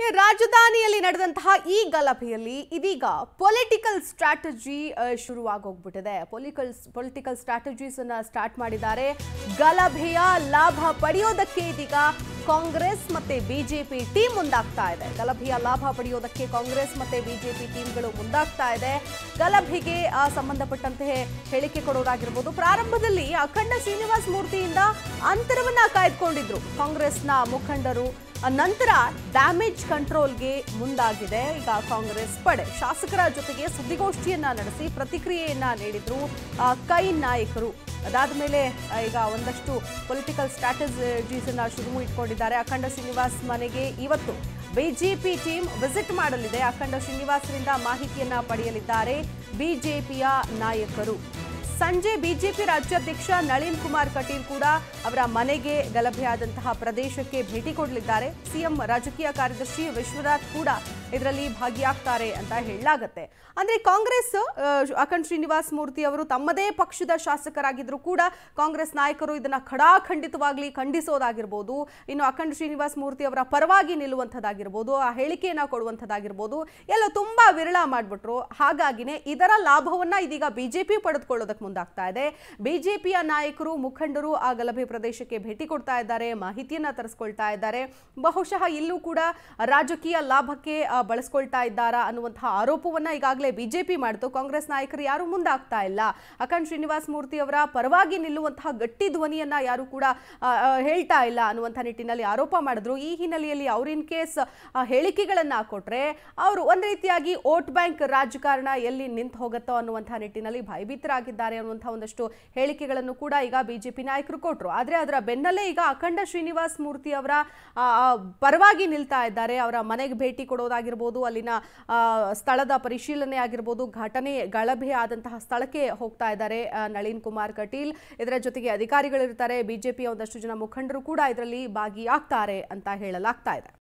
ಈ ರಾಜಧಾನಿಯಲ್ಲಿ ನಡೆದಂತಹ ಈ ಗಲಭೆಯಲ್ಲಿ ಇದೀಗ ಪೊಲಿಟಿಕಲ್ ಸ್ಟ್ರಾಟಜಿ ಶುರುವಾಗೋಗ್ಬಿಟ್ಟಿದೆ ಪೊಲಿಟಿಕಲ್ ಪೊಲಿಟಿಕಲ್ ಸ್ಟ್ರಾಟಜೀಸ್ ಅನ್ನ ಸ್ಟಾರ್ಟ್ ಮಾಡಿದ್ದಾರೆ ಗಲಭೆಯ ಲಾಭ ಪಡೆಯೋದಕ್ಕೆ ಇದೀಗ ಕಾಂಗ್ರೆಸ್ ಮತ್ತೆ ಬಿಜೆಪಿ ಟೀಮ್ ಮುಂದಾಗ್ತಾ ಇದೆ ಗಲಭೆಯ ಲಾಭ ಪಡೆಯೋದಕ್ಕೆ ಕಾಂಗ್ರೆಸ್ ಮತ್ತೆ ಬಿಜೆಪಿ ಟೀಮ್ಗಳು ಮುಂದಾಗ್ತಾ ಇದೆ ಗಲಭೆಗೆ ಆ, ಸಂಬಂಧಪಟ್ಟಂತೆ ಹೇಳಿಕೆ ಕೊಡೋದಾಗಿರ್ಬೋದು ಪ್ರಾರಂಭದಲ್ಲಿ ಅಖಂಡ ಶ್ರೀನಿವಾಸ್ ಮೂರ್ತಿಯಿಂದ ಅಂತರವನ್ನ ಕಾಯ್ದುಕೊಂಡಿದ್ರು ಕಾಂಗ್ರೆಸ್ನ ಮುಖಂಡರು ಆ ನಂತರ ಡ್ಯಾಮೇಜ್ ಕಂಟ್ರೋಲ್ಗೆ ಮುಂದಾಗಿದೆ ಈಗ ಕಾಂಗ್ರೆಸ್ ಪಡೆ ಶಾಸಕರ ಜೊತೆಗೆ ಸುದ್ದಿಗೋಷ್ಠಿಯನ್ನ ನಡೆಸಿ ಪ್ರತಿಕ್ರಿಯೆಯನ್ನ ನೀಡಿದ್ರು ಆ, ಕೈ ನಾಯಕರು ಅದಾದ ಮೇಲೆ ಈಗ ಒಂದಷ್ಟು ಪೊಲಿಟಿಕಲ್ ಸ್ಟ್ರಾಟಜೀಸ್ ಅನ್ನ ಶುರು ಇಟ್ಕೊಂಡಿದ್ದಾರೆ ಅಖಂಡ ಶ್ರೀನಿವಾಸ್ ಮನೆಗೆ ಇವತ್ತು ಬಿಜೆಪಿ ಟೀಮ್ ವಿಸಿಟ್ ಮಾಡಲಿದೆ ಅಖಂಡ ಶ್ರೀನಿವಾಸರಿಂದ ಮಾಹಿತಿಯನ್ನ ಪಡೆಯಲಿದ್ದಾರೆ ಬಿಜೆಪಿಯ ನಾಯಕರು ಸಂಜೆ ಬಿಜೆಪಿ ರಾಜ್ಯಾಧ್ಯಕ್ಷ ನಳಿನ್ ಕುಮಾರ್ ಕಟೀಲ್ ಕೂಡ ಅವರ ಮನೆಗೆ ಗಲಭೆಯಾದಂತಹ ಪ್ರದೇಶಕ್ಕೆ ಭೇಟಿ ಕೊಡಲಿದ್ದಾರೆ ಸಿಎಂ ರಾಜಕೀಯ ಕಾರ್ಯದರ್ಶಿ ವಿಶ್ವನಾಥ್ ಕೂಡ ಇದರಲ್ಲಿ ಭಾಗಿಯಾಗ್ತಾರೆ ಅಂತ ಹೇಳಲಾಗತ್ತೆ ಅಂದ್ರೆ ಕಾಂಗ್ರೆಸ್ ಆ, ಅಖಂಡ್ ಶ್ರೀನಿವಾಸ್ ಮೂರ್ತಿ ಅವರು ತಮ್ಮದೇ ಪಕ್ಷದ ಶಾಸಕರಾಗಿದ್ರು ಕೂಡ ಕಾಂಗ್ರೆಸ್ ನಾಯಕರು ಇದನ್ನ ಖಡಾಖಂಡಿತವಾಗ್ಲಿ ಖಂಡಿಸೋದಾಗಿರ್ಬೋದು ಇನ್ನು ಅಖಂಡ್ ಶ್ರೀನಿವಾಸ್ ಮೂರ್ತಿ ಅವರ ಪರವಾಗಿ ನಿಲ್ಲುವಂಥದ್ದಾಗಿರ್ಬೋದು ಆ ಹೇಳಿಕೆಯನ್ನ ಕೊಡುವಂಥದ್ದಾಗಿರ್ಬೋದು ಎಲ್ಲ ತುಂಬಾ ವಿರಳ ಮಾಡ್ಬಿಟ್ರು ಹಾಗಾಗಿನೇ ಇದರ ಲಾಭವನ್ನ ಇದೀಗ ಬಿಜೆಪಿ ಪಡೆದುಕೊಳ್ಳೋದಕ್ಕೆ ಮುಂದಾಗ್ತಾ ಇದೆ ಬಿಜೆಪಿಯ ನಾಯಕರು ಮುಖಂಡರು ಆ ಗಲಭೆ ಪ್ರದೇಶಕ್ಕೆ ಭೇಟಿ ಕೊಡ್ತಾ ಇದ್ದಾರೆ ಮಾಹಿತಿಯನ್ನ ತರಿಸ್ಕೊಳ್ತಾ ಇದ್ದಾರೆ ಬಹುಶಃ ಇಲ್ಲೂ ಕೂಡ ರಾಜಕೀಯ ಲಾಭಕ್ಕೆ ಆ, ಬಳಸ್ಕೊಳ್ತಾ ಇದ್ದಾರಾ ಅನ್ನುವಂತಹ ಆರೋಪವನ್ನ ಈಗಾಗಲೇ ಬಿಜೆಪಿ ಮಾಡಿತು ಕಾಂಗ್ರೆಸ್ ನಾಯಕರು ಯಾರು ಮುಂದಾಗ್ತಾ ಇಲ್ಲ ಅಖಂಡ್ ಶ್ರೀನಿವಾಸ್ ಮೂರ್ತಿ ಅವರ ಪರವಾಗಿ ನಿಲ್ಲುವಂತಹ ಗಟ್ಟಿ ಧ್ವನಿಯನ್ನ ಯಾರು ಕೂಡ ಆ, ಆ, ಹೇಳ್ತಾ ಇಲ್ಲ ಅನ್ನುವಂಥ ನಿಟ್ಟಿನಲ್ಲಿ ಆರೋಪ ಮಾಡಿದ್ರು ಈ ಹಿನ್ನೆಲೆಯಲ್ಲಿ ಅವ್ರ ಇನ್ ಕೇಸ್ ಹೇಳಿಕೆಗಳನ್ನ ಕೊಟ್ರೆ ಅವರು ಒಂದ್ ರೀತಿಯಾಗಿ ವೋಟ್ ಬ್ಯಾಂಕ್ ರಾಜಕಾರಣ ಎಲ್ಲಿ ನಿಂತು ಹೋಗುತ್ತೋ ಅನ್ನುವಂಥ ನಿಟ್ಟಿನಲ್ಲಿ ಭಯಭೀತರಾಗಿದ್ದಾರೆ ಅನ್ನುವಂಥ ಒಂದಷ್ಟು ಹೇಳಿಕೆಗಳನ್ನು ಕೂಡ ಈಗ ಬಿಜೆಪಿ ನಾಯಕರು ಕೊಟ್ಟರು ಆದ್ರೆ ಅದರ ಬೆನ್ನಲ್ಲೇ ಈಗ ಅಖಂಡ ಶ್ರೀನಿವಾಸ್ ಮೂರ್ತಿ ಅವರ ಆ, ಆ, ಪರವಾಗಿ ನಿಲ್ತಾ ಇದ್ದಾರೆ ಅವರ ಮನೆಗೆ ಭೇಟಿ ಕೊಡೋದಾಗಿರ್ಬೋದು ಅಲ್ಲಿನ ಆ, ಸ್ಥಳದ ಪರಿಶೀಲನೆ ಆಗಿರ್ಬೋದು ಘಟನೆ ಗಲಭೆ ಆದಂತಹ ಸ್ಥಳಕ್ಕೆ ಹೋಗ್ತಾ ಇದ್ದಾರೆ ಆ, ನಳಿನ್ ಕುಮಾರ್ ಕಟೀಲ್ ಇದರ ಜೊತೆಗೆ ಅಧಿಕಾರಿಗಳಿರ್ತಾರೆ ಬಿಜೆಪಿಯ ಒಂದಷ್ಟು ಜನ ಮುಖಂಡರು ಕೂಡ ಇದರಲ್ಲಿ ಭಾಗಿಯಾಗ್ತಾರೆ ಅಂತ ಹೇಳಲಾಗ್ತಾ ಇದೆ